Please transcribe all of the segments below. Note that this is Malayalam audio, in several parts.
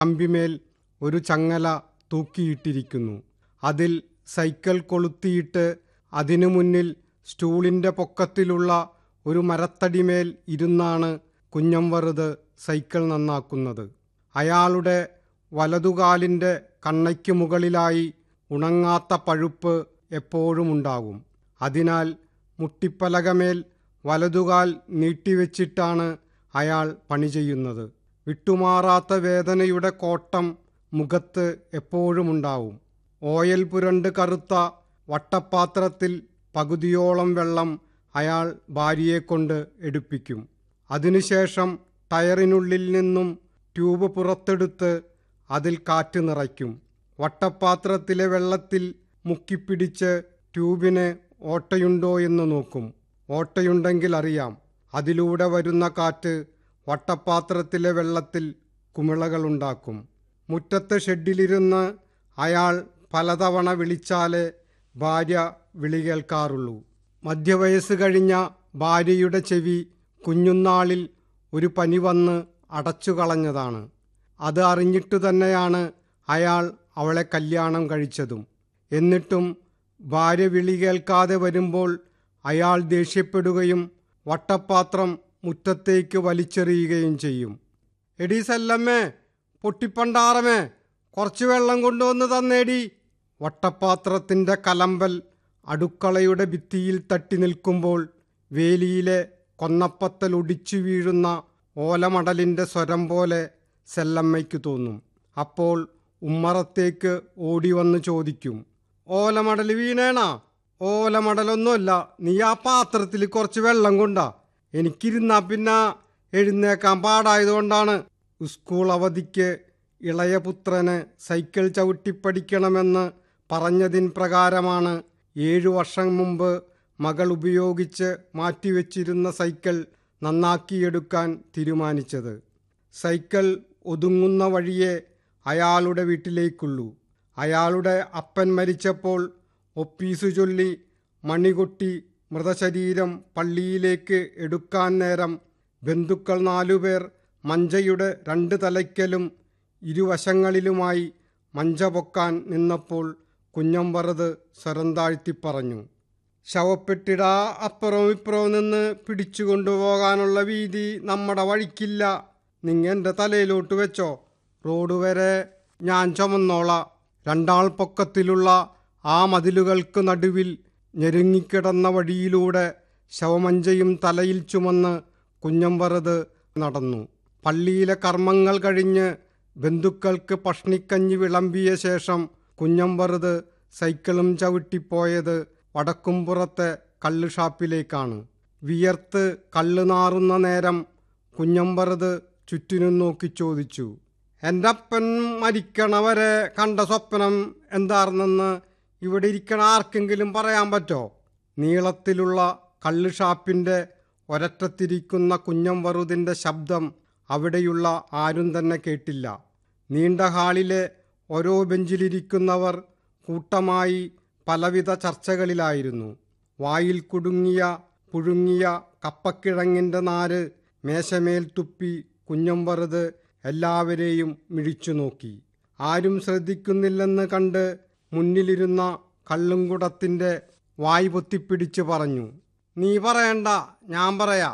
കമ്പിമേൽ ഒരു ചങ്ങല തൂക്കിയിട്ടിരിക്കുന്നു അതിൽ സൈക്കിൾ കൊളുത്തിയിട്ട് അതിനു മുന്നിൽ സ്റ്റൂളിൻ്റെ പൊക്കത്തിലുള്ള ഒരു മരത്തടിമേൽ ഇരുന്നാണ് കുഞ്ഞംവറുത് സൈക്കിൾ നന്നാക്കുന്നത് അയാളുടെ വലതുകാലിൻ്റെ കണ്ണയ്ക്ക് മുകളിലായി ഉണങ്ങാത്ത പഴുപ്പ് എപ്പോഴും ഉണ്ടാകും അതിനാൽ മുട്ടിപ്പലകമേൽ വലതുകാൽ നീട്ടിവെച്ചിട്ടാണ് അയാൾ പണി ചെയ്യുന്നത് വിട്ടുമാറാത്ത വേദനയുടെ കോട്ടം മുഖത്ത് എപ്പോഴും ഉണ്ടാവും ഓയൽ പുരണ്ട് കറുത്ത വട്ടപ്പാത്രത്തിൽ പകുതിയോളം വെള്ളം അയാൾ ഭാര്യയെക്കൊണ്ട് എടുപ്പിക്കും അതിനുശേഷം ടയറിനുള്ളിൽ നിന്നും ട്യൂബ് പുറത്തെടുത്ത് അതിൽ കാറ്റ് നിറയ്ക്കും വട്ടപ്പാത്രത്തിലെ വെള്ളത്തിൽ മുക്കിപ്പിടിച്ച് ട്യൂബിന് ഓട്ടയുണ്ടോ എന്ന് നോക്കും ഓട്ടയുണ്ടെങ്കിൽ അറിയാം അതിലൂടെ വരുന്ന കാറ്റ് വട്ടപ്പാത്രത്തിലെ വെള്ളത്തിൽ കുമിളകളുണ്ടാക്കും മുറ്റത്തെ ഷെഡിലിരുന്ന് അയാൾ പലതവണ വിളിച്ചാലേ ഭാര്യ വിളി കേൾക്കാറുള്ളൂ മധ്യവയസ്സ് കഴിഞ്ഞ ഭാര്യയുടെ ചെവി കുഞ്ഞുനാളിൽ ഒരു പനി വന്ന് അടച്ചു കളഞ്ഞതാണ് അത് അറിഞ്ഞിട്ടു തന്നെയാണ് അയാൾ അവളെ കല്യാണം കഴിച്ചതും എന്നിട്ടും ഭാര്യ വിളി കേൾക്കാതെ വരുമ്പോൾ അയാൾ ദേഷ്യപ്പെടുകയും വട്ടപ്പാത്രം മുറ്റത്തേക്ക് വലിച്ചെറിയുകയും ചെയ്യും എടീ സല്ലമ്മേ പൊട്ടിപ്പണ്ടാറമേ കുറച്ച് വെള്ളം കൊണ്ടുവന്ന് തന്നേടി വട്ടപ്പാത്രത്തിൻ്റെ കലമ്പൽ അടുക്കളയുടെ ഭിത്തിയിൽ തട്ടി നിൽക്കുമ്പോൾ വേലിയിലെ കൊന്നപ്പത്തൽ ഒടിച്ചു വീഴുന്ന ഓലമടലിൻ്റെ സ്വരം പോലെ സെല്ലമ്മയ്ക്ക് തോന്നും അപ്പോൾ ഉമ്മറത്തേക്ക് ഓടി വന്ന് ചോദിക്കും ഓലമടൽ വീണേണാ ഓലമടലൊന്നുമല്ല നീ ആ പാത്രത്തിൽ കുറച്ച് വെള്ളം കൊണ്ടാ എനിക്കിരുന്നാ പിന്നെ എഴുന്നേക്കാൻ പാടായതുകൊണ്ടാണ് സ്കൂൾ അവധിക്ക് ഇളയ പുത്രന് സൈക്കിൾ ചവിട്ടിപ്പടിക്കണമെന്ന് പറഞ്ഞതിൻ പ്രകാരമാണ് ഏഴു വർഷം മുമ്പ് മകൾ ഉപയോഗിച്ച് മാറ്റിവെച്ചിരുന്ന സൈക്കിൾ നന്നാക്കിയെടുക്കാൻ തീരുമാനിച്ചത് സൈക്കിൾ ഒതുങ്ങുന്ന വഴിയെ അയാളുടെ വീട്ടിലേക്കുള്ളൂ അയാളുടെ അപ്പൻ മരിച്ചപ്പോൾ ഒപ്പീസു ചൊല്ലി മണികൊട്ടി മൃതശരീരം പള്ളിയിലേക്ക് എടുക്കാൻ നേരം ബന്ധുക്കൾ നാലുപേർ മഞ്ചയുടെ രണ്ട് തലയ്ക്കലും ഇരുവശങ്ങളിലുമായി മഞ്ച പൊക്കാൻ നിന്നപ്പോൾ കുഞ്ഞമ്പറത് സ്വരം താഴ്ത്തി പറഞ്ഞു ശവപ്പെട്ടിട അപ്പുറവും ഇപ്പുറവും നിന്ന് പിടിച്ചു കൊണ്ടുപോകാനുള്ള വീതി നമ്മുടെ വഴിക്കില്ല നിങ്ങ എൻ്റെ തലയിലോട്ട് വെച്ചോ റോഡ് വരെ ഞാൻ ചുമന്നോളാം രണ്ടാൾ പൊക്കത്തിലുള്ള ആ മതിലുകൾക്ക് നടുവിൽ ഞെരുങ്ങിക്കിടന്ന വഴിയിലൂടെ ശവമഞ്ചയും തലയിൽ ചുമന്ന് കുഞ്ഞമ്പറത് നടന്നു പള്ളിയിലെ കർമ്മങ്ങൾ കഴിഞ്ഞ് ബന്ധുക്കൾക്ക് പഷ്ണിക്കഞ്ഞി വിളമ്പിയ ശേഷം കുഞ്ഞമ്പറുത് സൈക്കിളും ചവിട്ടിപ്പോയത് വടക്കുംപുറത്തെ കള്ള് ഷാപ്പിലേക്കാണ് വിയർത്ത് കള്ള് നാറുന്ന നേരം കുഞ്ഞമ്പറുത് ചുറ്റിനും നോക്കി ചോദിച്ചു എൻ്റെ അപ്പൻ മരിക്കണവരെ കണ്ട സ്വപ്നം എന്താർന്നെന്ന് ഇവിടെ ഇരിക്കണ ആർക്കെങ്കിലും പറയാൻ പറ്റോ നീളത്തിലുള്ള കള്ള് ഷാപ്പിൻ്റെ ഒരറ്റത്തിരിക്കുന്ന കുഞ്ഞംവറുതിൻ്റെ ശബ്ദം അവിടെയുള്ള ആരും തന്നെ കേട്ടില്ല നീണ്ട ഹാളിലെ ഓരോ ബെഞ്ചിലിരിക്കുന്നവർ കൂട്ടമായി പലവിധ ചർച്ചകളിലായിരുന്നു വായിൽ കുടുങ്ങിയ പുഴുങ്ങിയ കപ്പക്കിഴങ്ങിൻ്റെ നാര് മേശമേൽ തുപ്പി കുഞ്ഞംവറുത് എല്ലാവരെയും മിഴിച്ചു നോക്കി ആരും ശ്രദ്ധിക്കുന്നില്ലെന്ന് കണ്ട് മുന്നിലിരുന്ന കള്ളുംകുടത്തിൻ്റെ വായ് പൊത്തിപ്പിടിച്ച് പറഞ്ഞു നീ പറയണ്ട ഞാൻ പറയാ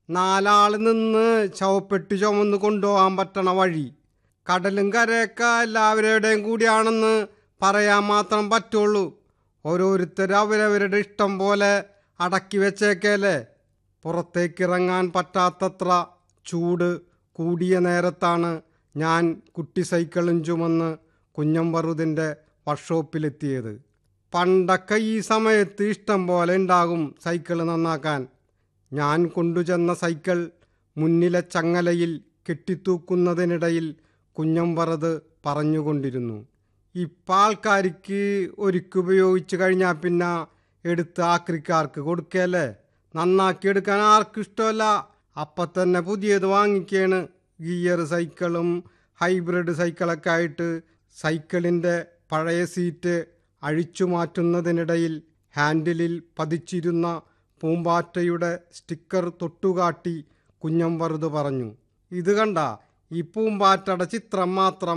നാലാൾ നിന്ന് ചവപ്പെട്ടി ചുമന്ന് കൊണ്ടുപോകാൻ പറ്റണ വഴി കടലും കരയൊക്കെ എല്ലാവരുടെയും കൂടിയാണെന്ന് പറയാൻ മാത്രം പറ്റുള്ളൂ ഓരോരുത്തർ അവരവരുടെ ഇഷ്ടം പോലെ അടക്കി വെച്ചേക്കല്ലേ പുറത്തേക്കിറങ്ങാൻ പറ്റാത്തത്ര ചൂട് കൂടിയ നേരത്താണ് ഞാൻ കുട്ടി സൈക്കിളും ചുമന്ന് കുഞ്ഞമ്പറുതിൻ്റെ വർക്ക്ഷോപ്പിലെത്തിയത് പണ്ടൊക്കെ ഈ സമയത്ത് ഇഷ്ടം പോലെ ഉണ്ടാകും സൈക്കിൾ നന്നാക്കാൻ ഞാൻ കൊണ്ടുചെന്ന സൈക്കിൾ മുന്നിലെ ചങ്ങലയിൽ കെട്ടിത്തൂക്കുന്നതിനിടയിൽ കുഞ്ഞമ്പറത് പറഞ്ഞുകൊണ്ടിരുന്നു ഇപ്പം ആൾക്കാർക്ക് ഒരുക്ക് ഉപയോഗിച്ച് കഴിഞ്ഞാൽ പിന്നെ എടുത്ത് ആക്രിക്കാർക്ക് കൊടുക്കല്ലേ നന്നാക്കി എടുക്കാൻ ആർക്കും ഇഷ്ടമല്ല അപ്പം തന്നെ പുതിയത് വാങ്ങിക്കാണ് ഗിയർ സൈക്കിളും ഹൈബ്രിഡ് സൈക്കിളൊക്കെ ആയിട്ട് സൈക്കിളിൻ്റെ പഴയ സീറ്റ് അഴിച്ചു മാറ്റുന്നതിനിടയിൽ ഹാൻഡിലിൽ പതിച്ചിരുന്ന പൂമ്പാറ്റയുടെ സ്റ്റിക്കർ തൊട്ടുകാട്ടി കുഞ്ഞംവറുത് പറഞ്ഞു ഇത് കണ്ട ഈ പൂമ്പാറ്റയുടെ ചിത്രം മാത്രം